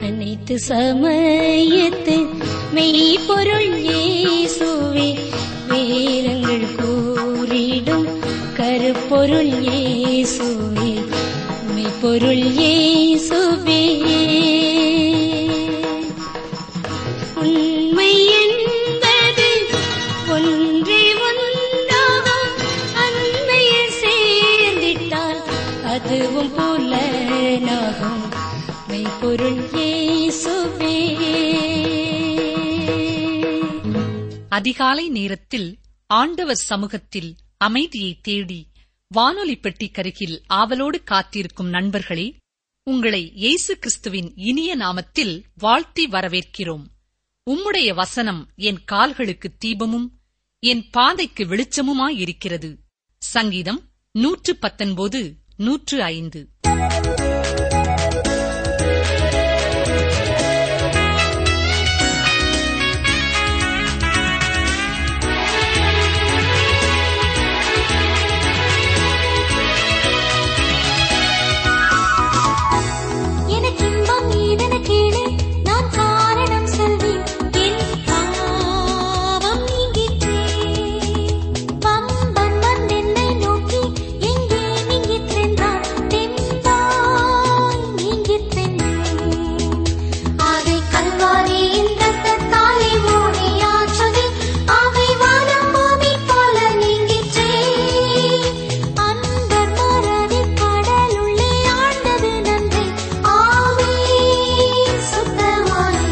அனைத்து சமயத்து மெய்ப்பொருள் இயேசுவே வேதங்கள் கூறிடும் கருப்பொருள் இயேசுவே மெய்ப்பொருள் இயேசுவே உண்மை என்பது ஒன்றே ஒன்றாகும் அண்மையில் சேர்ந்திட்டால் அதுவும் புலனாகும் மெய்ப்பொருள் இயேசுவே அதிகாலை நேரத்தில் ஆண்டவர் சமூகத்தில் அமைதியை தேடி வானொலி பெட்டி கருகில் ஆவலோடு காத்திருக்கும் நண்பர்களே உங்களை இயேசு கிறிஸ்துவின் இனிய நாமத்தில் வாழ்த்தி வரவேற்கிறோம் உம்முடைய வசனம் என் கால்களுக்கு தீபமும் என் பாதைக்கு வெளிச்சமுமாயிருக்கிறது சங்கீதம் நூற்று பத்தொன்பது நூற்று ஐந்து எனக்கு இன்பம் ஏதென கேளு நான் காரணம் சொல்வேன் என் பாவம் நீங்கிற்றே பம்பன் வந்தென்னை நோக்கி எங்கே நீங்கிற்றென்றார் தென்பாய் நீங்கிற்றென்றேன் அதை கல்வாரியின் ரத்தத்தாலே மூடியாற்றுது அவை வானம் பூமி போல நீங்கிற்றே அன்பர் மறதி கடலுள்ளே ஆண்டது நன்றி ஆவே சுத்தமானே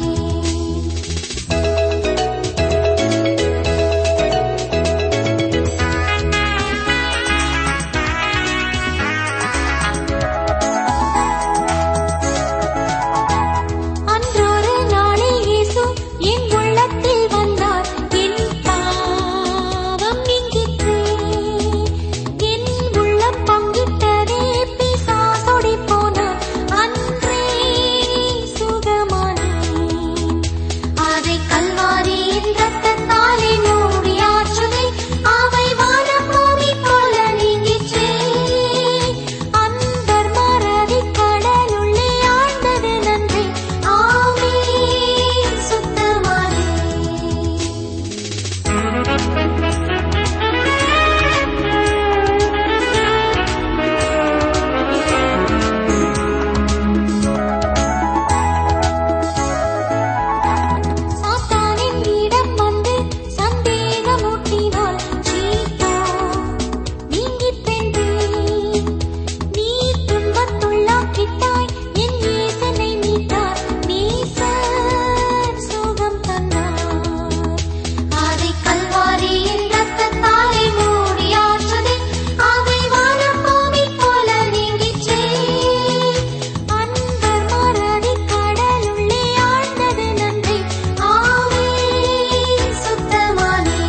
அன்றொரு நாளில் இயேசு என் உள்ளத்தில் வந்தார் என் பாவம் நீங்கிற்றே என் உள்ளம் பங்கிட்டதே பிசாசொடி போனார் அன்றே சுகமானேன் அதை கல்வாரியின் ரத்தத்தாலே மூடியாற்றுதை அவை வானம் பூமி போல நீங்கிற்றே அன்பர் மறதி கடலுள்ளே ஆண்டது நன்றி ஆமே சுத்தமானே சாத்தானின் இடம் வந்து சந்தேகமூட்டினாள் சீதா நீங்கிப் பெண்டேன் நீ துன்பத்துள்ளாக்கிட்டாய் என் நேசனை மீட்டார் நேசர் சுகம் தந்தார் அதை கல்வாரியின் ரத்தத்தாலே மூடியாற்றுதே அவை வானம் பூமி போல நீங்கிற்றே அன்பர் மறதி கடலுள்ளே ஆழ்ந்தது நன்றி ஆவே சுத்தமானே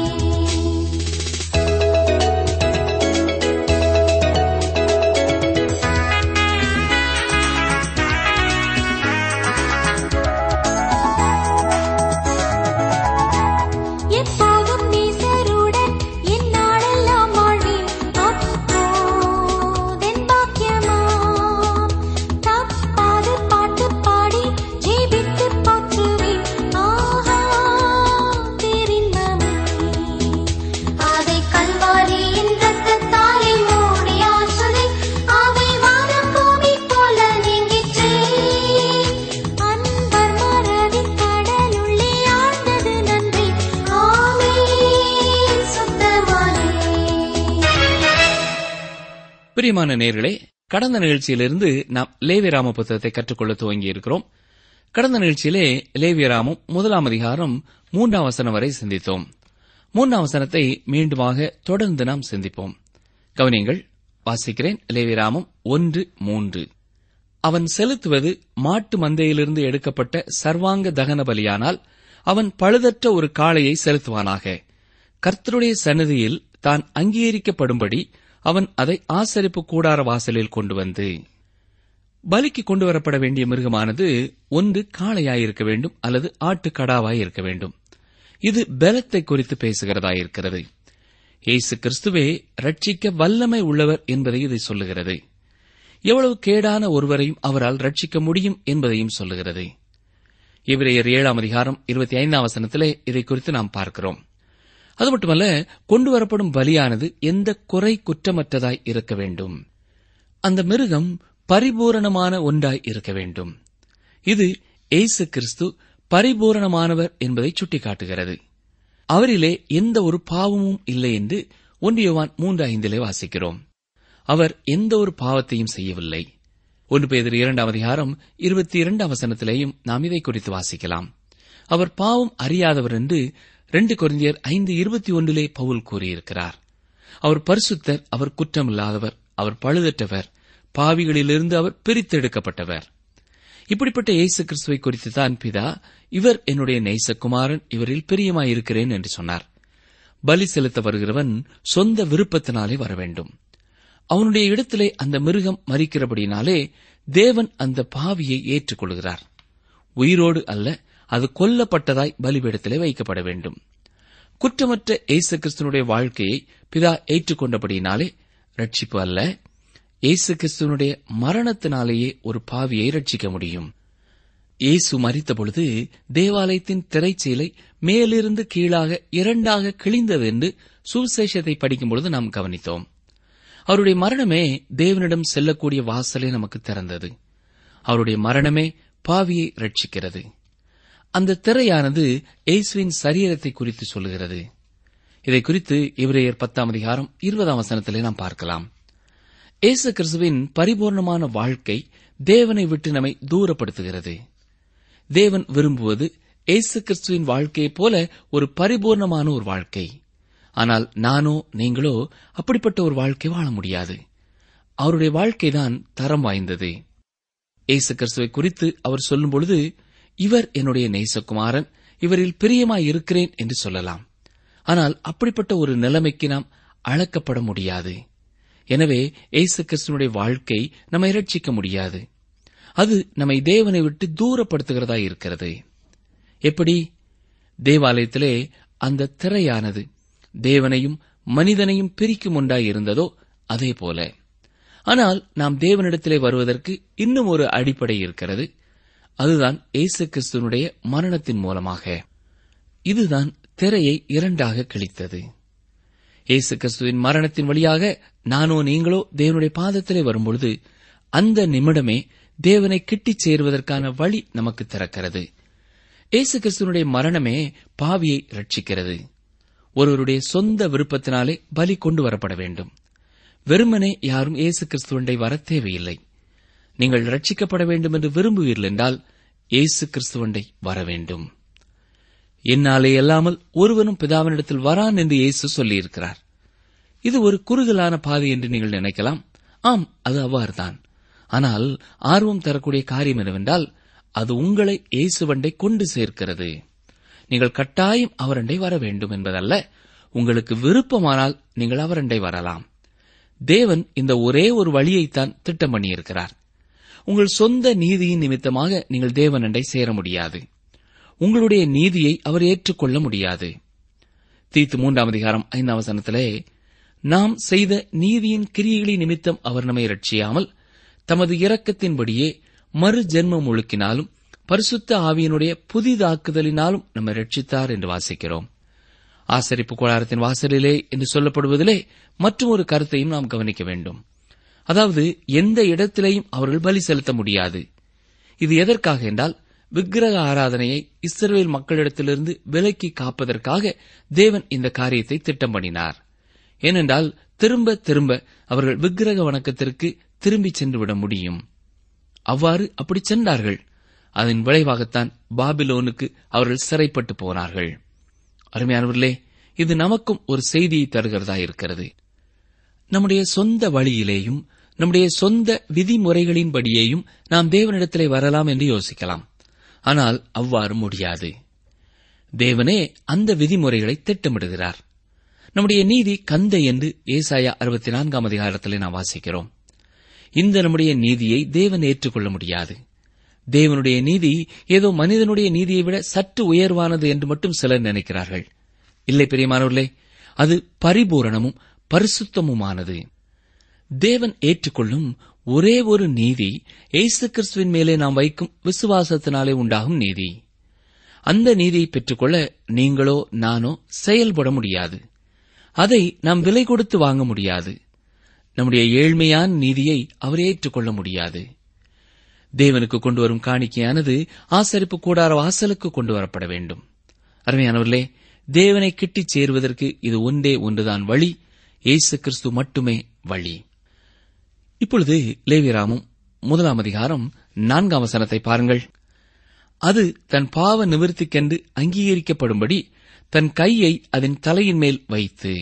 எப்போதும் நேசருடன் என் நாளெல்லாம் வாழ்வேன் அப்போதென் பாக்கியமாம் தப்பாது பாட்டு பாடி ஜெபித்து போற்றுவேன் ஆஹா பேரின்பமே அதை கல்வாரியின் ரத்தத்தாலே மூடியாற்றுதே அவை வானம் பூமி போல நீங்கிற்றே அன்பர் மறதி கடலுள்ளே ஆழ்ந்தது நன்றி ஆமே சுத்தமானே பிரியமான நேர்களே கடந்த நிகழ்ச்சியிலிருந்து நாம் லேவியராம புத்தகத்தை கற்றுக்கொள்ள துவங்கி இருக்கிறோம் கடந்த நிகழ்ச்சியிலே லேவியராமம் முதலாம் அதிகாரம் மூன்றாம் வசனம் வரை சிந்தித்தோம் மூன்றாம் வசனத்தை மீண்டுமாக தொடர்ந்து நாம் சிந்திப்போம் கவனியங்கள் வாசிக்கிறேன் லேவியராமம் ஒன்று மூன்று அவன் செலுத்துவது மாட்டு மந்தையிலிருந்து எடுக்கப்பட்ட சர்வாங்க தகன பலியானால் அவன் பழுதற்ற ஒரு காளையை செலுத்துவானாக கர்த்தருடைய சன்னதியில் தான் அங்கீகரிக்கப்படும்படி அவன் அதை ஆசரிப்பு கூடார வாசலில் கொண்டு வந்து பலிக்கு கொண்டு வரப்பட வேண்டிய மிருகமானது ஒன்று காளையாயிருக்க வேண்டும் அல்லது ஆட்டுக்கடாவாய் இருக்க வேண்டும் இது பலத்தை குறித்து பேசுகிறதாயிருக்கிறது இயேசு கிறிஸ்துவே ரட்சிக்க வல்லமை உள்ளவர் என்பதை இது சொல்லுகிறது எவ்வளவு கேடான ஒருவரையும் அவரால் ரட்சிக்க முடியும் என்பதையும் சொல்லுகிறது இவரையர் ஏழாம் அதிகாரம் இருபத்தி ஐந்தாம் வசனத்திலே இதை குறித்து நாம் பார்க்கிறோம் அது மட்டுமல்ல கொண்டு வரப்படும் பலியானது எந்த குறை குற்றமற்றதாய் இருக்க வேண்டும் அந்த மிருகம் பரிபூரணமான ஒன்றாய் இருக்க வேண்டும் இது இயேசு கிறிஸ்து பரிபூரணமானவர் என்பதை சுட்டிக்காட்டுகிறது அவரிலே எந்த ஒரு பாவமும் இல்லை என்று ஒன்றியவான் மூன்று ஐந்திலே வாசிக்கிறோம் அவர் எந்த ஒரு பாவத்தையும் செய்யவில்லை ஒன்று பேதர் இரண்டாம் அதிகாரம் இருபத்தி இரண்டாம் வசனத்திலேயும் நாம் இதை குறித்து வாசிக்கலாம் அவர் பாவம் அறியாதவர் என்று ரெண்டு கொரிந்தியர் ஐந்து இருபத்தி ஒன்றிலே பவுல் கூறியிருக்கிறார் அவர் பரிசுத்தர் அவர் குற்றமில்லாதவர் அவர் பழுதற்றவர் பாவிகளிலிருந்து அவர் பிரித்தெடுக்கப்பட்டவர் இப்படிப்பட்ட இயேசு கிறிஸ்துவை குறித்து தான் பிதா இவர் என்னுடைய நேசகுமாரன் இவரில் பிரியமாயிருக்கிறேன் என்று சொன்னார் பலி செலுத்த வருகிறவன் சொந்த விருப்பத்தினாலே வர வேண்டும் அவனுடைய இடத்திலே அந்த மிருகம் மறிக்கிறபடினாலே தேவன் அந்த பாவியை ஏற்றுக்கொள்கிறார் உயிரோடு அல்ல அது கொல்லப்பட்டதாய் பலிபீடத்திலே வைக்கப்பட வேண்டும் குற்றமற்ற இயேசு கிறிஸ்துவனுடைய வாழ்க்கையை பிதா ஏற்றுக்கொண்டபடியினாலே ரட்சிப்பு அல்ல இயேசு கிறிஸ்துவனுடைய மரணத்தினாலேயே ஒரு பாவியை ரட்சிக்க முடியும் இயேசு மறித்த பொழுது தேவாலயத்தின் திரைச்சீலை மேலிருந்து கீழாக இரண்டாக கிழிந்தது என்று சுவிசேஷத்தை படிக்கும் பொழுது நாம் கவனித்தோம் அவருடைய மரணமே தேவனிடம் செல்லக்கூடிய வாசலை நமக்கு திறந்தது அவருடைய மரணமே பாவியை ரட்சிக்கிறது அந்த திரையானது இயேசுவின் சரீரத்தை குறித்து சொல்லுகிறது இதை குறித்து இவரையர் பத்தாம் அதிகாரம் இருபதாம் வசனத்திலே நாம் பார்க்கலாம் இயேசு கிறிஸ்துவின் பரிபூர்ணமான வாழ்க்கை தேவனை விட்டு நம்மை தூரப்படுத்துகிறது தேவன் விரும்புவது இயேசு கிறிஸ்துவின் வாழ்க்கையைப் போல ஒரு பரிபூர்ணமான ஒரு வாழ்க்கை ஆனால் நானோ நீங்களோ அப்படிப்பட்ட ஒரு வாழ்க்கை வாழ முடியாது அவருடைய வாழ்க்கைதான் தரம் வாய்ந்தது இயேசு கிறிஸ்துவை குறித்து அவர் சொல்லும் பொழுது இவர் என்னுடைய நேசகுமாரன் இவரில் பிரியமாய் இருக்கிறேன் என்று சொல்லலாம் ஆனால் அப்படிப்பட்ட ஒரு நிலைமைக்கு நாம் அழைக்கப்பட முடியாது எனவே இயேசு கிறிஸ்துவனுடைய வாழ்க்கை நம்மை ரட்சிக்க முடியாது அது நம்மை தேவனை விட்டு தூரப்படுத்துகிறதா இருக்கிறது எப்படி தேவாலயத்திலே அந்த திரையானது தேவனையும் மனிதனையும் பிரிக்கும் ஒன்றாய் இருந்ததோ அதே போல ஆனால் நாம் தேவனிடத்திலே வருவதற்கு இன்னும் ஒரு அடிப்படை இருக்கிறது அதுதான் இயேசு கிறிஸ்துவனுடைய மரணத்தின் மூலமாக இதுதான் திரையை இரண்டாக கிழித்தது இயேசு கிறிஸ்துவின் மரணத்தின் வழியாக நானோ நீங்களோ தேவனுடைய பாதத்திலே வரும்பொழுது அந்த நிமிடமே தேவனை கிட்டிச் சேருவதற்கான வழி நமக்கு திறக்கிறது இயேசு கிறிஸ்துவனுடைய மரணமே பாவியை ரட்சிக்கிறது ஒருவருடைய சொந்த விருப்பத்தினாலே பலி கொண்டு வரப்பட வேண்டும் வெறுமனே யாரும் இயேசு கிறிஸ்துவண்டை வர தேவையில்லை நீங்கள் ரட்சிக்கப்பட வேண்டும் என்று விரும்புவீர்கள் என்றால் இயேசு கிறிஸ்துவண்டை வர வேண்டும் என்னாலே அல்லாமல் ஒருவனும் பிதாவினிடத்தில் வரான் என்று இயேசு சொல்லியிருக்கிறார் இது ஒரு குறுகலான பாதை என்று நீங்கள் நினைக்கலாம் ஆம் அது அவ்வாறுதான் ஆனால் ஆர்வம் தரக்கூடிய காரியம் என்னவென்றால் அது உங்களை இயேசுவண்டை கொண்டு சேர்க்கிறது நீங்கள் கட்டாயம் அவரண்டை வர வேண்டும் என்பதல்ல உங்களுக்கு விருப்பமானால் நீங்கள் அவரண்டை வரலாம் தேவன் இந்த ஒரே ஒரு வழியைத்தான் திட்டம் பண்ணியிருக்கிறார் உங்கள் சொந்த நீதியின் நிமித்தமாக நீங்கள் தேவனண்டை சேர முடியாது உங்களுடைய நீதியை அவர் ஏற்றுக்கொள்ள முடியாது தீத்து மூன்றாம் அதிகாரம் ஐந்தாம் வசனத்திலே நாம் செய்த நீதியின் கிரியைகளின் நிமித்தம் அவர் நம்மை ரட்சியாமல் தமது இரக்கத்தின்படியே மறு ஜென்மம் ஒழுக்கினாலும் பரிசுத்த ஆவியினுடைய புதிதாக்குதலினாலும் நம்மை ரட்சித்தார் என்று வாசிக்கிறோம் ஆசரிப்பு கூடாரத்தின் வாசலிலே என்று சொல்லப்படுவதிலே மற்றும் ஒரு கருத்தையும் நாம் கவனிக்க வேண்டும் அதாவது எந்த இடத்திலேயும் அவர்கள் பலி செலுத்த முடியாது இது எதற்காக என்றால் விக்கிரக ஆராதனையை இஸ்ரவேல் மக்களிடத்திலிருந்து விலக்கி காப்பதற்காக தேவன் இந்த காரியத்தை திட்டம் பண்ணினார் ஏனென்றால் திரும்ப திரும்ப அவர்கள் விக்கிரக வணக்கத்திற்கு திரும்பி சென்று விட முடியும் அவ்வாறு அப்படி சென்றார்கள் அதன் விளைவாகத்தான் பாபிலோனுக்கு அவர்கள் சிறைப்பட்டு போனார்கள் அருமையானவர்களே இது நமக்கும் ஒரு செய்தியை தருகிறதா இருக்கிறது நம்முடைய சொந்த வழியிலேயும் நம்முடைய சொந்த விதிமுறைகளின்படியேயும் நாம் தேவனிடத்திலே வரலாம் என்று யோசிக்கலாம் ஆனால் அவ்வாறு முடியாது தேவனே அந்த விதிமுறைகளை திட்டமிடுகிறார் நம்முடைய நீதி கந்தை என்று ஏசாயா அறுபத்தி நான்காம் அதிகாரத்திலே நாம் வாசிக்கிறோம் இந்த நம்முடைய நீதியை தேவன் ஏற்றுக்கொள்ள முடியாது தேவனுடைய நீதி ஏதோ மனிதனுடைய நீதியை விட சற்று உயர்வானது என்று மட்டும் சிலர் நினைக்கிறார்கள் இல்லை பிரியமானவர்களே அது பரிபூரணமும் பரிசுத்தமுமானது தேவன் ஏற்றுக்கொள்ளும் ஒரே ஒரு நீதி இயேசு கிறிஸ்துவின் மேலே நாம் வைக்கும் விசுவாசத்தினாலே உண்டாகும் நீதி அந்த நீதியை பெற்றுக்கொள்ள நீங்களோ நானோ செயல்பட முடியாது அதை நாம் விலை கொடுத்து வாங்க முடியாது நம்முடைய ஏழ்மையான நீதியை அவர் ஏற்றுக்கொள்ள முடியாது தேவனுக்கு கொண்டு வரும் காணிக்கையானது ஆசரிப்பு கூடார வாசலுக்கு கொண்டு வரப்பட வேண்டும் அருமையானவர்களே தேவனை கிட்டிச் சேருவதற்கு இது ஒன்றே ஒன்றுதான் வழி இயேசு கிறிஸ்து மட்டுமே வழி இப்பொழுது லேவிராமும் முதலாம் அதிகாரம் நான்காம் வசனத்தை பாருங்கள் அது தன் பாவ நிவர்த்திக்கென்று அங்கீகரிக்கப்படும்படி தன் கையை அதன் தலையின் மேல் வைத்து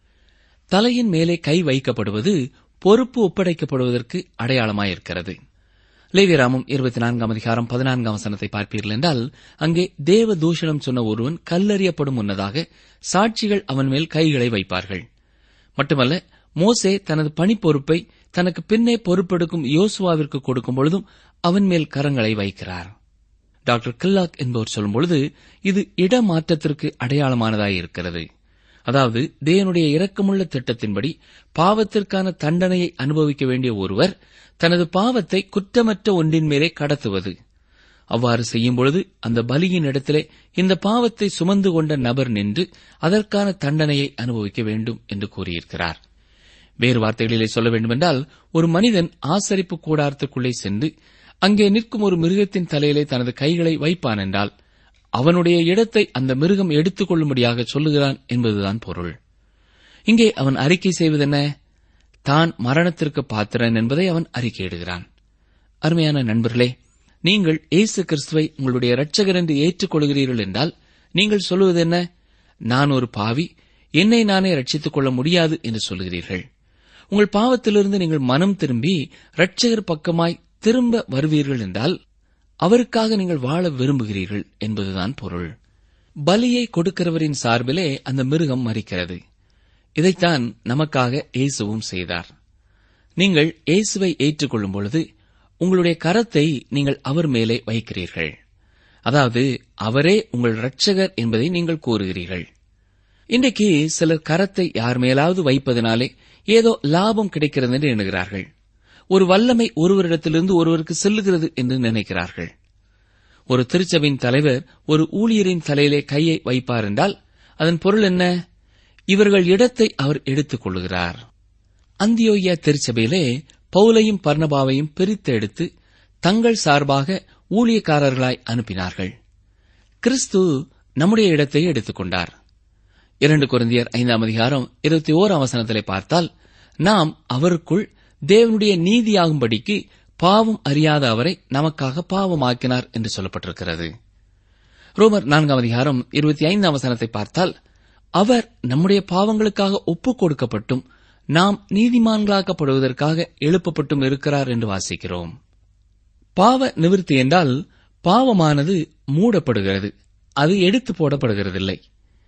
தலையின் மேலே கை வைக்கப்படுவது பொறுப்பு ஒப்படைக்கப்படுவதற்கு அடையாளமாயிருக்கிறது லேவியராமம் இருபத்தி நான்காம் அதிகாரம் பதினான்காம் வசனத்தை பார்ப்பீர்கள் என்றால் அங்கே தேவ தூஷணம் சொன்ன ஒருவன் கல்லறியப்படும் முன்னதாக சாட்சிகள் அவன் மேல் கைகளை வைப்பார்கள் மட்டுமல்ல மோசே தனது பணிப்பொறுப்பை தனக்கு பின்னே பொறுப்பெடுக்கும் யோசுவாவிற்கு கொடுக்கும் பொழுதும் அவன் மேல் கரங்களை வைக்கிறார் டாக்டர் கில்லாக் என்பவர் சொல்லும்பொழுது இது இடமாற்றத்திற்கு அடையாளமானதாயிருக்கிறது அதாவது தேவனுடைய இரக்கமுள்ள திட்டத்தின்படி பாவத்திற்கான தண்டனையை அனுபவிக்க வேண்டிய ஒருவர் தனது பாவத்தை குற்றமற்ற ஒன்றின் மேலே கடத்துவது அவ்வாறு செய்யும் பொழுது அந்த பலியின் இடத்திலே இந்த பாவத்தை சுமந்து கொண்ட நபர் நின்று அதற்கான தண்டனையை அனுபவிக்க வேண்டும் என்று கூறியிருக்கிறார் வேறு வார்த்தைகளிலே சொல்ல வேண்டுமென்றால் ஒரு மனிதன் ஆசரிப்பு கூடாரத்துக்குள்ளே சென்று அங்கே நிற்கும் ஒரு மிருகத்தின் தலையிலே தனது கைகளை வைப்பான் என்றால் அவனுடைய இடத்தை அந்த மிருகம் எடுத்துக் கொள்ளும்படியாக சொல்லுகிறான் என்பதுதான் பொருள் இங்கே அவன் அறிக்கை செய்வதென்ன தான் மரணத்திற்கு பாத்திரன் என்பதை அவன் அறிக்கையிடுகிறான் அருமையான நண்பர்களே நீங்கள் இயேசு கிறிஸ்துவை உங்களுடைய இரட்சகர் என்று ஏற்றுக்கொள்கிறீர்கள் என்றால் நீங்கள் சொல்லுவது என்ன நான் ஒரு பாவி என்னை நானே ரட்சித்துக் கொள்ள முடியாது என்று சொல்கிறீர்கள் உங்கள் பாவத்திலிருந்து நீங்கள் மனம் திரும்பி இரட்சகர் பக்கமாய் திரும்ப வருவீர்கள் என்றால் அவருக்காக நீங்கள் வாழ விரும்புகிறீர்கள் என்பதுதான் பொருள் பலியை கொடுக்கிறவரின் சார்பிலே அந்த மிருகம் மறிக்கிறது இதைத்தான் நமக்காக இயேசுவும் செய்தார் நீங்கள் இயேசுவை ஏற்றுக்கொள்ளும் பொழுது உங்களுடைய கரத்தை நீங்கள் அவர் மேலே வைக்கிறீர்கள் அதாவது அவரே உங்கள் இரட்சகர் என்பதை நீங்கள் கூறுகிறீர்கள் இன்றைக்கு சிலர் கரத்தை யார் மேலாவது வைப்பதனாலே ஏதோ லாபம் கிடைக்கிறது என்று எண்ணுகிறார்கள் ஒரு வல்லமை ஒருவரிடத்திலிருந்து ஒருவருக்கு செல்லுகிறது என்று நினைக்கிறார்கள் ஒரு திருச்சபையின் தலைவர் ஒரு ஊழியரின் தலையிலே கையை வைப்பார் என்றால் அதன் பொருள் என்ன இவர்கள் இடத்தை அவர் எடுத்துக் கொள்கிறார் அந்தியோயா திருச்சபையிலே பவுலையும் பர்ணபாவையும் பிரித்து எடுத்து தங்கள் சார்பாக ஊழியக்காரர்களாய் அனுப்பினார்கள் கிறிஸ்து நம்முடைய இடத்தை எடுத்துக்கொண்டார் இரண்டு குருந்தியர் ஐந்தாம் அதிகாரம் இருபத்தி ஓராம் வசனத்திலே பார்த்தால் நாம் அவருக்குள் தேவனுடைய நீதியாகும்படிக்கு பாவம் அறியாத அவரை நமக்காக பாவமாக்கினார் என்று சொல்லப்பட்டிருக்கிறது ரோமர் நான்காம் அதிகாரம் இருபத்தி ஐந்தாம் வசனத்தை பார்த்தால் அவர் நம்முடைய பாவங்களுக்காக ஒப்புக் கொடுக்கப்பட்டும் நாம் நீதிமான்களாக்கப்படுவதற்காக எழுப்பப்பட்டும் இருக்கிறார் என்று வாசிக்கிறோம் பாவ நிவிருத்தி என்றால் பாவமானது மூடப்படுகிறது அது எடுத்து போடப்படுகிறதில்லை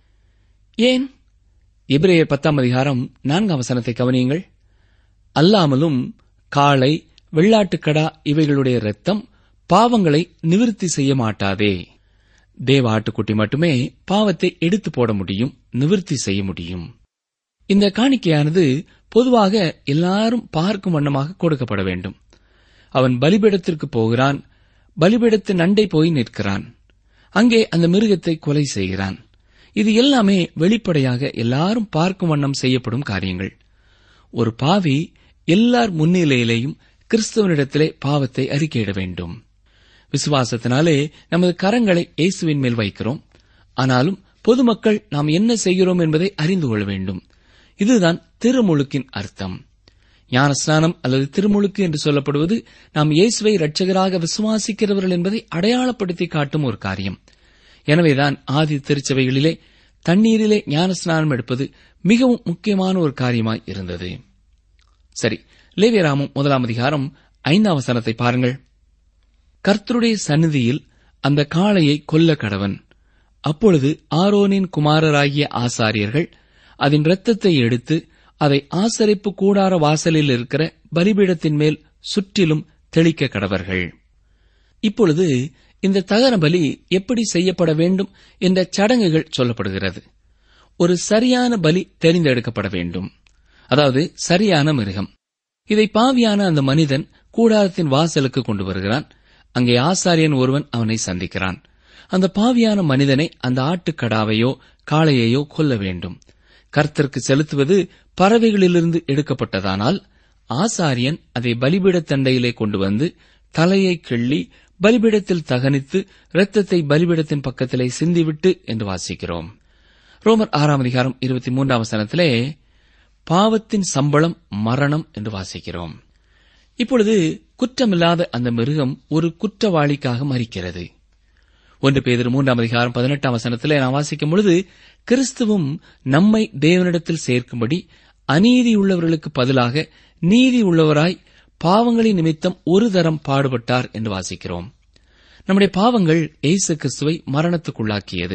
ஏன் எபிரேயர் பத்தாம் அதிகாரம் நான்காம் வசனத்தை கவனியுங்கள் அல்லாமலும் காளை வெள்ளாட்டுக்கடா இவைகளுடைய இரத்தம் பாவங்களை நிவிருத்தி செய்ய மாட்டாதே தேவ ஆட்டுக்குட்டி மட்டுமே பாவத்தை எடுத்து போட முடியும் நிவிருத்தி செய்ய முடியும் இந்த காணிக்கையானது பொதுவாக எல்லாரும் பார்க்கும் வண்ணமாக கொடுக்கப்பட வேண்டும் அவன் பலிபீடத்திற்கு போகிறான் பலிபீடத்து நண்டை போய் நிற்கிறான் அங்கே அந்த மிருகத்தை கொலை செய்கிறான் இது எல்லாமே வெளிப்படையாக எல்லாரும் பார்க்கும் வண்ணம் செய்யப்படும் காரியங்கள் ஒரு பாவி எல்லார் முன்னிலையிலேயும் கிறிஸ்துவனிடத்திலே பாவத்தை அறிக்கையிட வேண்டும் விசுவாசத்தினாலே நமது கரங்களை இயேசுவின் மேல் வைக்கிறோம் ஆனாலும் பொதுமக்கள் நாம் என்ன செய்கிறோம் என்பதை அறிந்து கொள்ள வேண்டும் இதுதான் திருமுழுக்கின் அர்த்தம் ஞானஸ்நானம் அல்லது திருமுழுக்கு என்று சொல்லப்படுவது நாம் இயேசுவை இரட்சகராக விசுவாசிக்கிறவர்கள் என்பதை அடையாளப்படுத்தி காட்டும் ஒரு காரியம் எனவேதான் ஆதி திருச்சபைகளிலே தண்ணீரிலே ஞானஸ்நானம் எடுப்பது மிகவும் முக்கியமான ஒரு காரியமாய் இருந்தது சரி லேவியராமும் முதலாம் அதிகாரம் ஐந்தாம் வசனத்தை பாருங்கள் கர்த்தருடைய சந்நிதியில் அந்த காளையை கொல்ல கடவன் அப்பொழுது ஆரோனின் குமாரராகிய ஆசாரியர்கள் அதன் இரத்தத்தை எடுத்து அதை ஆசரிப்பு கூடார வாசலில் இருக்கிற பலிபீடத்தின் மேல் சுற்றிலும் தெளிக்க கடவர்கள் இப்பொழுது இந்த தகன பலி எப்படி செய்யப்பட வேண்டும் என்ற சடங்குகள் சொல்லப்படுகிறது ஒரு சரியான பலி தெரிந்தெடுக்கப்பட வேண்டும் அதாவது சரியான மிருகம் இதை பாவியான அந்த மனிதன் கூடாரத்தின் வாசலுக்கு கொண்டு வருகிறான் அங்கே ஆசாரியன் ஒருவன் அவனை சந்திக்கிறான் அந்த பாவியான மனிதனை அந்த ஆட்டுக்கடாவையோ காளையையோ கொல்ல வேண்டும் கர்த்தருக்கு செலுத்துவது பறவைகளிலிருந்து எடுக்கப்பட்டதானால் ஆசாரியன் அதை பலிபீடத் தண்டையிலே கொண்டு வந்து தலையை கிள்ளி பலிபீடத்தில் தகனித்து இரத்தத்தை பலிபீடத்தின் பக்கத்திலே சிந்திவிட்டு என்று வாசிக்கிறோம் ரோமர் ஆறாம் அதிகாரம் இருபத்தி மூன்றாம் வசனத்திலே பாவத்தின் சம்பளம் மரணம் என்று வாசிக்கிறோம் இப்பொழுது குற்றமில்லாத அந்த மிருகம் ஒரு குற்றவாளிக்காக மறிக்கிறது ஒன்று பேதர் மூன்றாம் அதிகாரம் பதினெட்டாம் வசனத்திலே நாம் வாசிக்கும் பொழுது கிறிஸ்துவும் நம்மை தேவனிடத்தில் சேர்க்கும்படி அநீதி உள்ளவர்களுக்கு பதிலாக நீதி உள்ளவராய் பாவங்களின் நிமித்தம் ஒரு தரம் பாடுபட்டார் என்று வாசிக்கிறோம் நம்முடைய பாவங்கள் இயேசு கிறிஸ்துவை மரணத்துக்குள்ளாக்கியது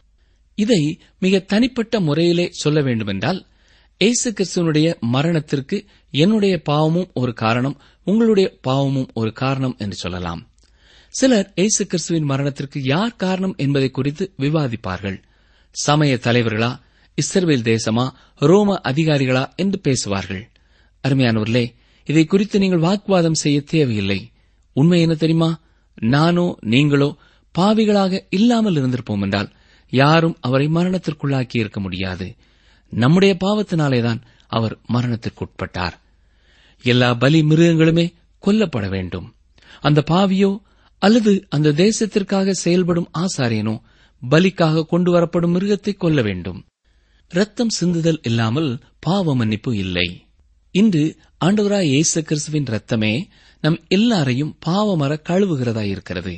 இதை மிக தனிப்பட்ட முறையிலே சொல்ல வேண்டுமென்றால் இயேசு கிறிஸ்துவனுடைய மரணத்திற்கு என்னுடைய பாவமும் ஒரு காரணம் உங்களுடைய பாவமும் ஒரு காரணம் என்று சொல்லலாம் சிலர் இயேசு கிறிஸ்துவின் மரணத்திற்கு யார் காரணம் என்பதை குறித்து விவாதிப்பார்கள் சமய தலைவர்களா இஸ்ரவேல் தேசமா ரோம அதிகாரிகளா என்று பேசுவார்கள் அருமையானவர்களே இதை குறித்து நீங்கள் வாக்குவாதம் செய்ய தேவையில்லை உண்மை என்ன தெரியுமா நானோ நீங்களோ பாவிகளாக இல்லாமல் இருந்திருப்போம் என்றால் யாரும் அவரை மரணத்திற்குள்ளாக்கி இருக்க முடியாது நம்முடைய பாவத்தினாலேதான் அவர் மரணத்திற்குட்பட்டார் எல்லா பலி மிருகங்களுமே கொல்லப்பட வேண்டும் அந்த பாவியோ அல்லது அந்த தேசத்திற்காக செயல்படும் ஆசாரியனோ பலிக்காக கொண்டு வரப்படும் மிருகத்தை கொல்ல வேண்டும் ரத்தம் சிந்துதல் இல்லாமல் பாவ மன்னிப்பு இல்லை இன்று ஆண்டவராய் இயேசு கிறிஸ்துவின் ரத்தமே நம் எல்லாரையும் பாவமர கழுவுகிறதாயிருக்கிறது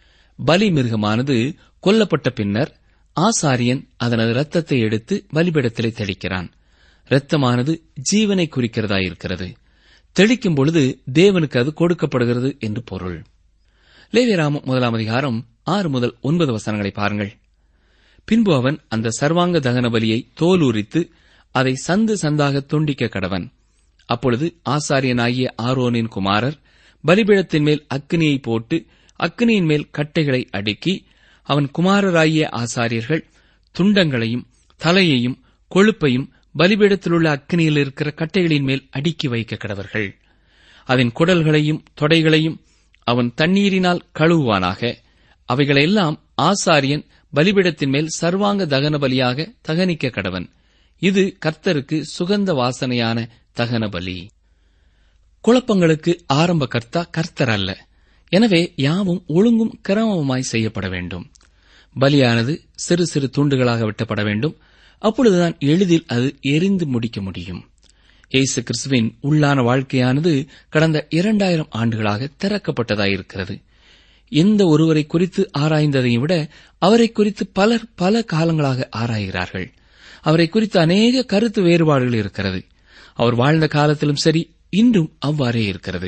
பலி மிருகமானது கொல்லப்பட்ட பின்னர் ஆசாரியன் அதனது ரத்தத்தை எடுத்து பலிபீடத்திலே தெளிக்கிறான் இரத்தமானது ஜீவனை குறிக்கிறதாயிருக்கிறது தெளிக்கும் பொழுது தேவனுக்கு அது கொடுக்கப்படுகிறது என்று பொருள் லேவியராமம் முதலாம் அதிகாரம் ஆறு முதல் ஒன்பது வசனங்களை பாருங்கள் பின்பு அவன் அந்த சர்வாங்க தகன பலியை தோலுரித்து அதை சந்து சந்தாக துண்டிக்க கடவன் அப்பொழுது ஆசாரியனாகிய ஆரோனின் குமாரர் பலிபீடத்தின் மேல் அக்கினியை போட்டு அக்கினியின் மேல் கட்டைகளை அடுக்கி அவன் குமாரராகிய ஆசாரியர்கள் துண்டங்களையும் தலையையும் கொழுப்பையும் பலிபீடத்திலுள்ள அக்கினியில் இருக்கிற கட்டைகளின் மேல் அடுக்கி வைக்க கடவர்கள் அதன் குடல்களையும் தொடைகளையும் அவன் தண்ணீரினால் கழுவுவானாக அவைகளெல்லாம் ஆசாரியன் பலிபீடத்தின் மேல் சர்வாங்க தகன பலியாக தகனிக்க கடவன் இது கர்த்தருக்கு சுகந்த வாசனையான தகன பலி குழப்பங்களுக்கு ஆரம்ப கர்த்தா கர்த்தர் அல்ல எனவே யாவும் ஒழுங்கும் கிரமமாய் செய்யப்பட வேண்டும் பலியானது சிறு சிறு துண்டுகளாக வெட்டப்பட வேண்டும் அப்பொழுதுதான் எளிதில் அது எரிந்து முடிக்க முடியும் இயேசு கிறிஸ்துவின் உள்ளான வாழ்க்கையானது கடந்த இரண்டாயிரம் ஆண்டுகளாக திறக்கப்பட்டதாயிருக்கிறது எந்த ஒருவரை குறித்து ஆராய்ந்ததையும் விட அவரை குறித்து பலர் பல காலங்களாக ஆராய்கிறார்கள் அவரை குறித்து அநேக கருத்து வேறுபாடுகள் இருக்கிறது அவர் வாழ்ந்த காலத்திலும் சரி இன்றும் அவ்வாறே இருக்கிறது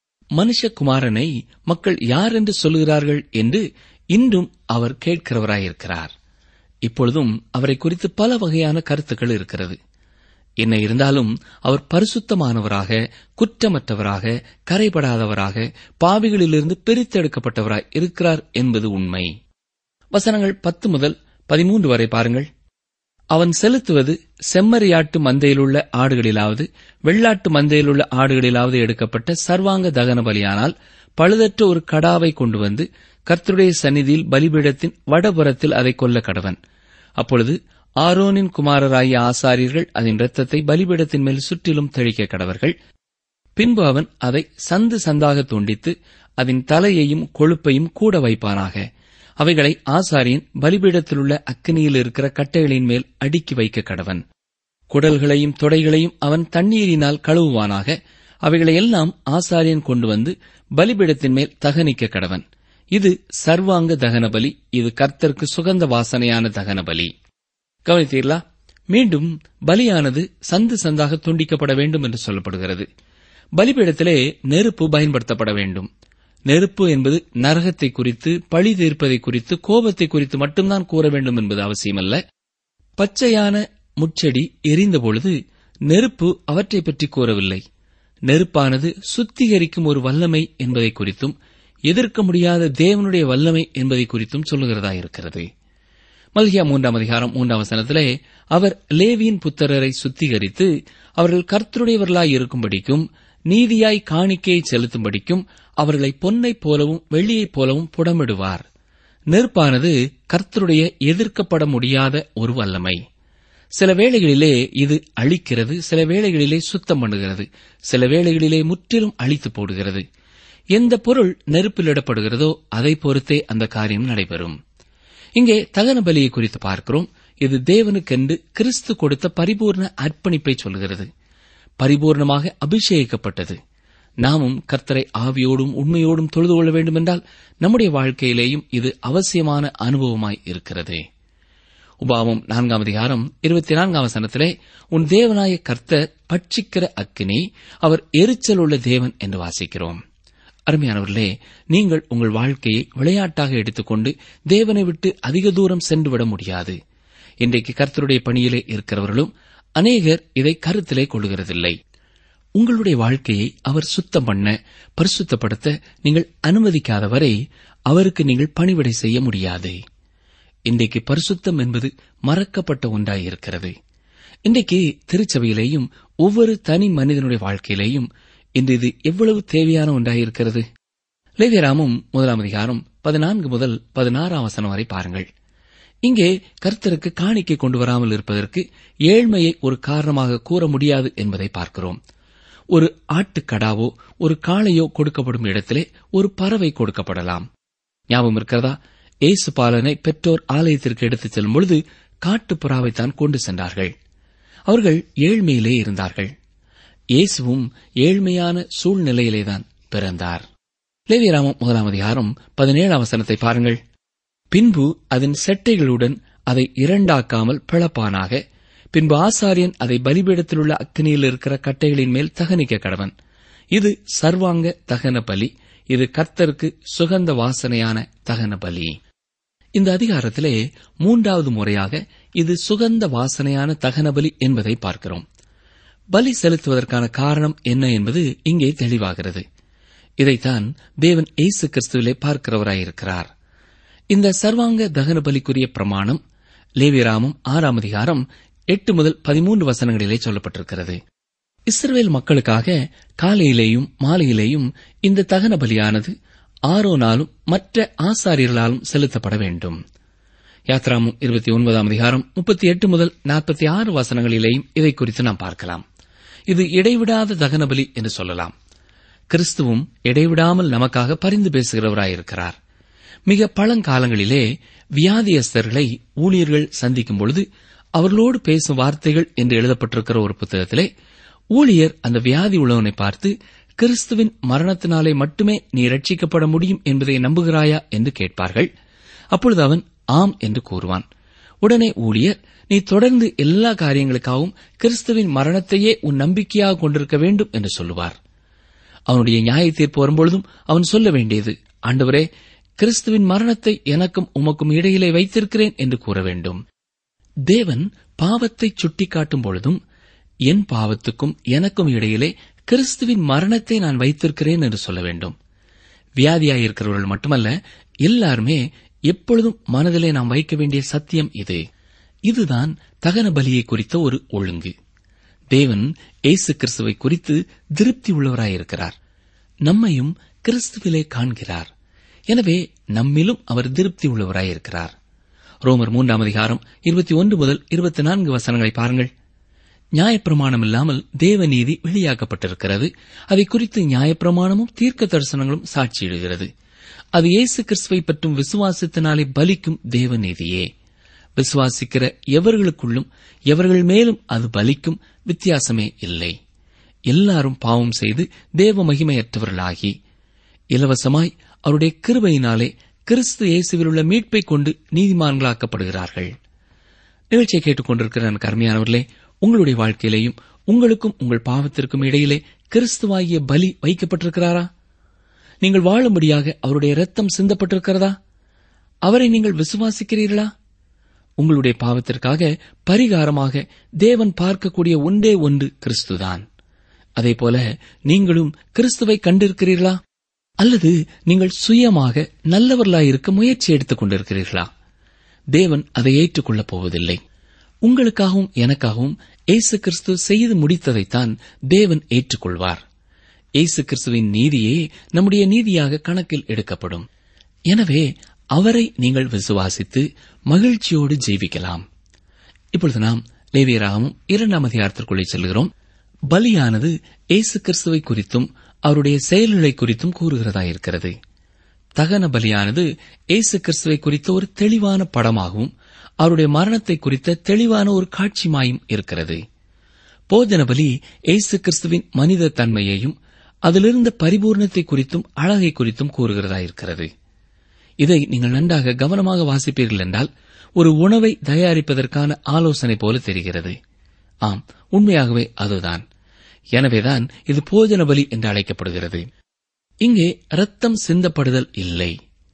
மனுஷகுமாரனை மக்கள் யார் என்று சொல்லுகிறார்கள் என்று இன்றும் அவர் கேட்கிறவராயிருக்கிறார் இப்பொழுதும் அவரை குறித்து பல வகையான கருத்துக்கள் இருக்கிறது என்ன இருந்தாலும் அவர் பரிசுத்தமானவராக குற்றமற்றவராக கரைபடாதவராக பாவிகளிலிருந்து பிரித்தெடுக்கப்பட்டவராய் இருக்கிறார் என்பது உண்மை வசனங்கள் பத்து முதல் பதிமூன்று வரை பாருங்கள் அவன் செலுத்துவது செம்மறியாட்டு மந்தையிலுள்ள ஆடுகளிலாவது வெள்ளாட்டு மந்தையிலுள்ள ஆடுகளிலாவது எடுக்கப்பட்ட சர்வாங்க தகன பலியானால் பழுதற்ற ஒரு கடாவை கொண்டு வந்து கர்த்தருடைய சந்நிதியில் பலிபீடத்தின் வடபுறத்தில் அதை கொல்ல கடவன் அப்பொழுது ஆரோனின் குமாரராகிய ஆசாரியர்கள் அதன் இரத்தத்தை பலிபீடத்தின் மேல் சுற்றிலும் தெளிக்க கடவர்கள் பின்பு அவன் அதை சந்து சந்தாக துண்டித்து அதன் தலையையும் கொழுப்பையும் கூட வைப்பானாக அவைகளை ஆசாரியன் பலிபீடத்திலுள்ள அக்கினியில் இருக்கிற கட்டைகளின் மேல் அடுக்கி வைக்க கடவன் குடல்களையும் தொடைகளையும் அவன் தண்ணீரினால் கழுவுவானாக அவைகளை எல்லாம் ஆசாரியன் கொண்டு வந்து பலிபீடத்தின் மேல் தகனிக்க கடவன் இது சர்வாங்க தகன பலி இது கர்த்தருக்கு சுகந்த வாசனையான தகன பலி கவனித்தீர்களா மீண்டும் பலியானது சந்து சந்தாக துண்டிக்கப்பட வேண்டும் என்று சொல்லப்படுகிறது பலிபீடத்திலே நெருப்பு பயன்படுத்தப்பட வேண்டும் நெருப்பு என்பது நரகத்தை குறித்து பழி தீர்ப்பதை குறித்து கோபத்தை குறித்து மட்டும்தான் கூற வேண்டும் என்பது அவசியமல்ல பச்சையான முச்செடி எரிந்தபொழுது நெருப்பு அவற்றை பற்றி கூறவில்லை நெருப்பானது சுத்திகரிக்கும் ஒரு வல்லமை என்பதை குறித்தும் எதிர்க்க முடியாத தேவனுடைய வல்லமை என்பதை குறித்தும் சொல்லுகிறதா இருக்கிறது மல்கியா மூன்றாம் அதிகாரம் மூன்றாம் வசனத்திலே அவர் லேவியின் புத்திரரை சுத்திகரித்து அவர்கள் கர்த்தருடையவர்களாய் இருக்கும்படிக்கும் நீதியாய் காணிக்கையை செலுத்தும்படிக்கும் அவர்களை பொன்னைப் போலவும் வெள்ளியைப் போலவும் புடமிடுவார் நெருப்பானது கர்த்தருடைய எதிர்க்கப்பட முடியாத ஒரு வல்லமை சில வேளைகளிலே இது அழிக்கிறது சில வேளைகளிலே சுத்தம் பண்ணுகிறது சில வேளைகளிலே முற்றிலும் அழித்து போடுகிறது எந்த பொருள் நெருப்பில் இடப்படுகிறதோ அதை பொறுத்தே அந்த காரியம் நடைபெறும் இங்கே தகன பலியை குறித்து பார்க்கிறோம் இது தேவனுக்கென்று கிறிஸ்து கொடுத்த பரிபூர்ண அர்ப்பணிப்பை சொல்கிறது பரிபூர்ணமாக அபிஷேகிக்கப்பட்டது நாமும் கர்த்தரை ஆவியோடும் உண்மையோடும் தொழுது கொள்ள வேண்டுமென்றால் நம்முடைய வாழ்க்கையிலேயும் இது அவசியமான அனுபவமாய் இருக்கிறது உபாவம் நான்காம் அதிகாரம் இருபத்தி நான்காம் வசனத்திலே உன் தேவனாய கர்த்தர் பட்சிக்கிற அக்கினி அவர் எரிச்சல் உள்ள தேவன் என்று வாசிக்கிறோம் அருமையானவர்களே நீங்கள் உங்கள் வாழ்க்கையை விளையாட்டாக எடுத்துக்கொண்டு தேவனை விட்டு அதிக தூரம் சென்று விட முடியாது இன்றைக்கு கர்த்தருடைய பணியிலே இருக்கிறவர்களும் அநேகர் இதை கருத்திலே கொள்ளுகிறதில்லை உங்களுடைய வாழ்க்கையை அவர் சுத்தம் பண்ண பரிசுத்தப்படுத்த நீங்கள் அனுமதிக்காத வரை அவருக்கு நீங்கள் பணிவிடை செய்ய முடியாது இன்றைக்கு பரிசுத்தம் என்பது மறக்கப்பட்ட ஒன்றாயிருக்கிறது இன்றைக்கு திருச்சபையிலேயும் ஒவ்வொரு தனி மனிதனுடைய வாழ்க்கையிலேயும் இன்று இது எவ்வளவு தேவையான ஒன்றாயிருக்கிறது லேவியராமும் முதலாம் அதிகாரம் பதினான்கு முதல் பதினாறாம் வசனம் வரை பாருங்கள் இங்கே கர்த்தருக்கு காணிக்கை கொண்டு வராமல் இருப்பதற்கு ஏழ்மையை ஒரு காரணமாக கூற முடியாது என்பதை பார்க்கிறோம் ஒரு ஆட்டுக்கடாவோ ஒரு காளையோ கொடுக்கப்படும் இடத்திலே ஒரு பறவை கொடுக்கப்படலாம் ஞாபகம் இருக்கிறதா ஏசு பாலனை பெற்றோர் ஆலயத்திற்கு எடுத்துச் செல்லும் பொழுது காட்டுப்புறாவைத்தான் கொண்டு சென்றார்கள் அவர்கள் ஏழ்மையிலே இருந்தார்கள் இயேசுவும் ஏழ்மையான சூழ்நிலையிலேதான் பிறந்தார் லேவியராமம் முதலாம் அதிகாரம் பதினேழாம் வசனத்தை பாருங்கள் பின்பு அதன் செட்டைகளுடன் அதை இரண்டாக்காமல் பிளப்பானாக பின்பு ஆசாரியன் அதை பலிபீடத்தில் உள்ள அக்னியில் இருக்கிற கட்டைகளின் மேல் தகனிக்க கடவன் இது சர்வாங்க தகன பலி இது கர்த்தருக்கு சுகந்த வாசனையான தகன பலி இந்த அதிகாரத்திலே மூன்றாவது முறையாக இது சுகந்த வாசனையான தகன பலி என்பதை பார்க்கிறோம் பலி செலுத்துவதற்கான காரணம் என்ன என்பது இங்கே தெளிவாகிறது இதைத்தான் தேவன் இயேசு கிறிஸ்துவிலே பார்க்கிறவராயிருக்கிறார் இந்த சர்வாங்க தகன பலிக்குரிய பிரமாணம் லேவியராமம் ஆறாம் அதிகாரம் எட்டு முதல் பதிமூன்று வசனங்களிலே சொல்லப்பட்டிருக்கிறது இஸ்ரவேல் மக்களுக்காக காலையிலேயும் மாலையிலேயும் இந்த தகன பலியானது ஆரோனாலும் மற்ற ஆசாரியர்களாலும் செலுத்தப்பட வேண்டும் யாத்ராமும் இருபத்தி ஒன்பதாம் அதிகாரம் முப்பத்தி எட்டு முதல் நாற்பத்தி ஆறு வசனங்களிலேயும் இதை குறித்து நாம் பார்க்கலாம் இது இடைவிடாத தகன பலி என்று சொல்லலாம் கிறிஸ்துவும் இடைவிடாமல் நமக்காக பரிந்து பேசுகிறவராயிருக்கிறார் மிக பழங்காலங்களிலே வியாதியஸ்தர்களை ஊழியர்கள் சந்திக்கும் பொழுது அவர்களோடு பேசும் வார்த்தைகள் என்று எழுதப்பட்டிருக்கிற ஒரு புத்தகத்திலே ஊழியர் அந்த வியாதி உள்ளவனை பார்த்து கிறிஸ்துவின் மரணத்தினாலே மட்டுமே நீ ரட்சிக்கப்பட முடியும் என்பதை நம்புகிறாயா என்று கேட்பார்கள் அப்பொழுது அவன் ஆம் என்று கூறுவான் உடனே ஊழியர் நீ தொடர்ந்து எல்லா காரியங்களுக்காகவும் கிறிஸ்துவின் மரணத்தையே உன் நம்பிக்கையாக கொண்டிருக்க வேண்டும் என்று சொல்லுவார் அவனுடைய நியாய தீர்ப்பு வரும்பொழுதும் அவன் சொல்ல வேண்டியது ஆண்டவரே கிறிஸ்துவின் மரணத்தை எனக்கும் உமக்கும் இடையிலே வைத்திருக்கிறேன் என்று கூற வேண்டும் தேவன் பாவத்தை சுட்டிக்காட்டும் பொழுதும் என் பாவத்துக்கும் எனக்கும் இடையிலே கிறிஸ்துவின் மரணத்தை நான் வைத்திருக்கிறேன் என்று சொல்ல வேண்டும் வியாதியாயிருக்கிறவர்கள் மட்டுமல்ல எல்லாருமே எப்பொழுதும் மனதிலே நாம் வைக்க வேண்டிய சத்தியம் இது இதுதான் தகன பலியை குறித்த ஒரு ஒழுங்கு தேவன் இயேசு கிறிஸ்துவை குறித்து திருப்தி உள்ளவராயிருக்கிறார் நம்மையும் கிறிஸ்துவிலே காண்கிறார் எனவே நம்மிலும் அவர் திருப்தி உள்ளவராயிருக்கிறார் ரோமர் மூன்றாம் அதிகாரம் இருபத்தி ஒன்று முதல் இருபத்தி நான்கு வசனங்களை பாருங்கள் நியாயப்பிரமாணம் இல்லாமல் தேவநீதி வெளியாக்கப்பட்டிருக்கிறது அதை குறித்து நியாயப்பிரமாணமும் தீர்க்க தரிசனங்களும் சாட்சியிடுகிறது அது இயேசு கிறிஸ்துவை பற்றும் விசுவாசத்தினாலே பலிக்கும் தேவநீதியே விசுவாசிக்கிற எவர்களுக்குள்ளும் எவர்கள் மேலும் அது பலிக்கும் வித்தியாசமே இல்லை எல்லாரும் பாவம் செய்து தேவ மகிமையற்றவர்களாகி இலவசமாய் அவருடைய கிருபையினாலே கிறிஸ்து இயேசுவில் உள்ள மீட்பை கொண்டு நீதிமான்களாக்கப்படுகிறார்கள் நிகழ்ச்சியை கேட்டுக்கொண்டிருக்கிற எனக்கு அருமையானவர்களே உங்களுடைய வாழ்க்கையிலேயும் உங்களுக்கும் உங்கள் பாவத்திற்கும் இடையிலே கிறிஸ்துவாகிய பலி வைக்கப்பட்டிருக்கிறாரா நீங்கள் வாழும்படியாக அவருடைய ரத்தம் சிந்தப்பட்டிருக்கிறதா அவரை நீங்கள் விசுவாசிக்கிறீர்களா உங்களுடைய பாவத்திற்காக பரிகாரமாக தேவன் பார்க்கக்கூடிய ஒன்றே ஒன்று கிறிஸ்துதான் அதேபோல நீங்களும் கிறிஸ்துவை கண்டிருக்கிறீர்களா அல்லது நீங்கள் சுயமாக நல்லவர்களாயிருக்க முயற்சி எடுத்துக் கொண்டிருக்கிறீர்களா தேவன் அதை ஏற்றுக்கொள்ளப் போவதில்லை உங்களுக்காகவும் எனக்காகவும் இயேசு கிறிஸ்து செய்து முடித்ததைத்தான் தேவன் ஏற்றுக்கொள்வார் இயேசு கிறிஸ்துவின் நீதியே நம்முடைய நீதியாக கணக்கில் எடுக்கப்படும் எனவே அவரை நீங்கள் விசுவாசித்து மகிழ்ச்சியோடு ஜீவிக்கலாம் இப்பொழுது நாம் லேவியராகவும் இரண்டாம் அதிகாரத்திற்குள்ளே செல்கிறோம் பலியானது இயேசு கிறிஸ்துவை குறித்தும் அவருடைய செயல்களை குறித்தும் கூறுகிறதா இருக்கிறது தகன பலியானது இயேசு கிறிஸ்துவை குறித்த ஒரு தெளிவான படமாகவும் அவருடைய மரணத்தை குறித்த தெளிவான ஒரு காட்சியுமாயும் இருக்கிறது போஜன பலி இயேசு கிறிஸ்துவின் மனித தன்மையையும் அதிலிருந்த பரிபூர்ணத்தை குறித்தும் அழகை குறித்தும் கூறுகிறதா இருக்கிறது இதை நீங்கள் நன்றாக கவனமாக வாசிப்பீர்கள் என்றால் ஒரு உணவை தயாரிப்பதற்கான ஆலோசனை போல தெரிகிறது ஆம் உண்மையாகவே அதுதான் எனவேதான் இது போஜன பலி என்று அழைக்கப்படுகிறது இங்கே ரத்தம் சிந்தப்படுதல் இல்லை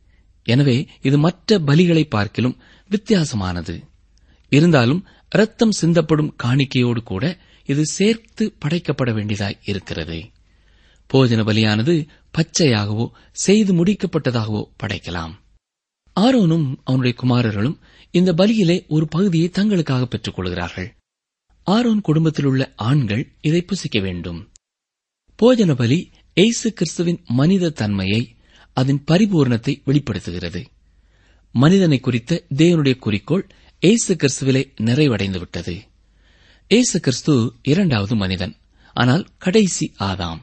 எனவே இது மற்ற பலிகளை பார்க்கிலும் வித்தியாசமானது இருந்தாலும் ரத்தம் சிந்தப்படும் காணிக்கையோடு கூட இது சேர்த்து படைக்கப்பட வேண்டியதாய் இருக்கிறது போஜன பலியானது பச்சையாகவோ செய்து முடிக்கப்பட்டதாகவோ படைக்கலாம் ஆரோனும் அவனுடைய குமாரர்களும் இந்த பலியிலே ஒரு பகுதியை தங்களுக்காக பெற்றுக் கொள்கிறார்கள் ஆரோன் குடும்பத்தில் உள்ள ஆண்கள் இதை புசிக்க வேண்டும் போஜன பலி எய்சு கிறிஸ்துவின் மனித தன்மையை அதன் பரிபூர்ணத்தை வெளிப்படுத்துகிறது மனிதனை குறித்த தேவனுடைய குறிக்கோள் ஏசு கிறிஸ்துவிலே நிறைவடைந்து விட்டது ஏசு கிறிஸ்து இரண்டாவது மனிதன் ஆனால் கடைசி ஆதாம்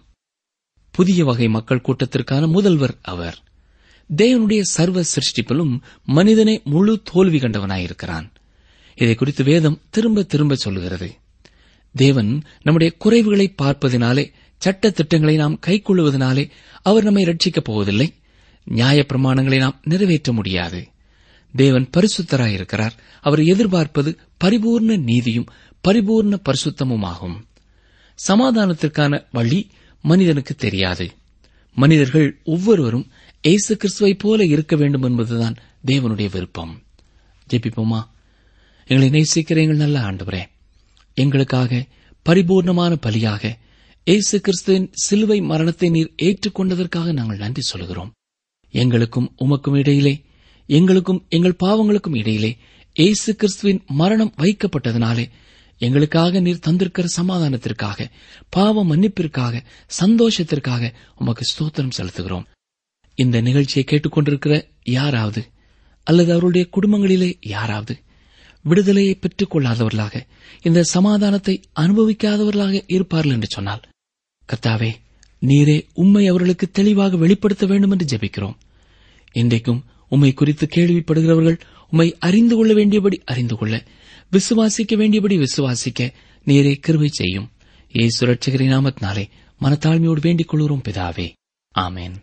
புதிய வகை மக்கள் கூட்டத்திற்கான முதல்வர் அவர் தேவனுடைய சர்வ சிருஷ்டிப்பிலும் மனிதனே முழு தோல்வி கண்டவனாயிருக்கிறான் இதை குறித்து வேதம் திரும்ப திரும்ப சொல்லுகிறது தேவன் நம்முடைய குறைவுகளை பார்ப்பதினாலே சட்ட திட்டங்களை நாம் கைக்கொள்வதனாலே அவர் நம்மை ரட்சிக்கப் போவதில்லை நியாய பிரமாணங்களை நாம் நிறைவேற்ற முடியாது தேவன் பரிசுத்தராயிருக்கிறார் அவர் எதிர்பார்ப்பது பரிபூர்ண நீதியும் பரிபூர்ண பரிசுத்தமுமாகும் சமாதானத்திற்கான வழி மனிதனுக்கு தெரியாது மனிதர்கள் ஒவ்வொருவரும் இயேசு கிறிஸ்துவைப் போல இருக்க வேண்டும் என்பதுதான் தேவனுடைய விருப்பம் ஜெபிப்போமா எங்களை நேசிக்கிற எங்கள் நல்ல ஆண்டவரே எங்களுக்காக பரிபூர்ணமான பலியாக இயேசு கிறிஸ்துவின் சிலுவை மரணத்தை நீர் ஏற்றுக்கொண்டதற்காக நாங்கள் நன்றி சொல்கிறோம் எங்களுக்கும் உமக்கும் இடையிலே எங்களுக்கும் எங்கள் பாவங்களுக்கும் இடையிலே இயேசு கிறிஸ்துவின் மரணம் வைக்கப்பட்டதனாலே எங்களுக்காக நீர் தந்திருக்கிற சமாதானத்திற்காக பாவ மன்னிப்பிற்காக சந்தோஷத்திற்காக உமக்கு ஸ்தோத்திரம் செலுத்துகிறோம் இந்த நிகழ்ச்சியை கேட்டுக்கொண்டிருக்கிற யாராவது அல்லது அவருடைய குடும்பங்களிலே யாராவது விடுதலையை பெற்றுக் கொள்ளாதவர்களாக இந்த சமாதானத்தை அனுபவிக்காதவர்களாக இருப்பார்கள் என்று சொன்னால் கர்த்தாவே நீரே உம்மை அவர்களுக்கு தெளிவாக வெளிப்படுத்த வேண்டும் என்று ஜெபிக்கிறோம் இன்றைக்கும் உம்மை குறித்து கேள்விப்படுகிறவர்கள் உம்மை அறிந்து கொள்ள வேண்டியபடி அறிந்து கொள்ள விசுவாசிக்க வேண்டியபடி விசுவாசிக்க நீரே கிருபை செய்யும் ஏசு ரட்சகரின் நாமத்தினாலே மனத்தாழ்மையோடு வேண்டிக் கொள்கிறோம் பிதாவே ஆமேன்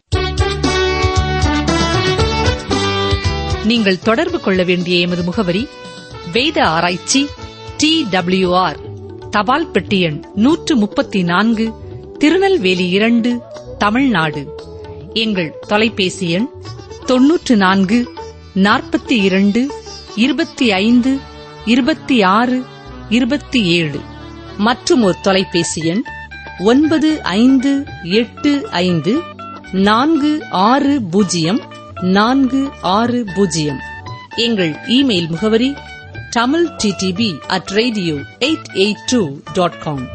நீங்கள் தொடர்பு கொள்ள வேண்டிய எமது முகவரி வேத ஆராய்ச்சி டி ஆர் தபால் பெட்டி எண் நூற்று முப்பத்தி நான்கு திருநெல்வேலி இரண்டு தமிழ்நாடு எங்கள் தொலைபேசி எண் தொன்னூற்று நான்கு நாற்பத்தி இரண்டு இருபத்தி ஐந்து இருபத்தி ஆறு இருபத்தி ஏழு மற்றும் ஒரு தொலைபேசி எண் ஒன்பது ஐந்து எட்டு ஐந்து நான்கு ஆறு பூஜ்ஜியம் நான்கு ஆறு பூஜ்ஜியம் எங்கள் இமெயில் முகவரி Tamil DTP at radio eight eight two dot com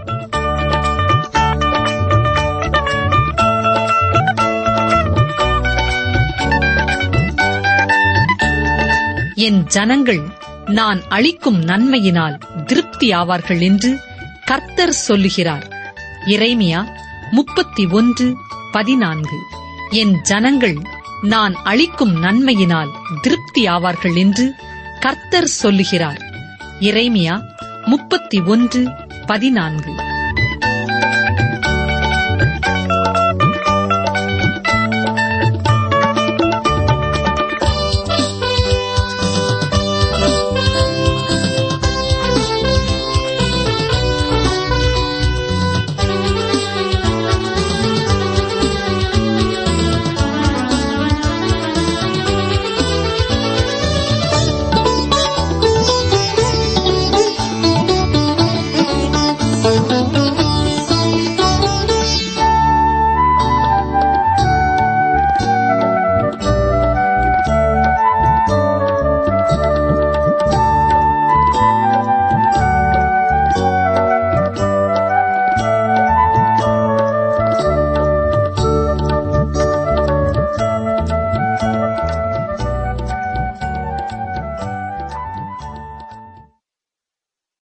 என் ஜனங்கள் நான் அளிக்கும் நன்மையினால் திருப்தி ஆவார்கள் என்று கர்த்தர் சொல்லுகிறார் இறைமியா முப்பத்தி ஒன்று பதினான்கு என் ஜனங்கள் நான் அளிக்கும் நன்மையினால் திருப்தி ஆவார்கள் என்று கர்த்தர் சொல்லுகிறார் இறைமியா முப்பத்தி ஒன்று பதினான்கு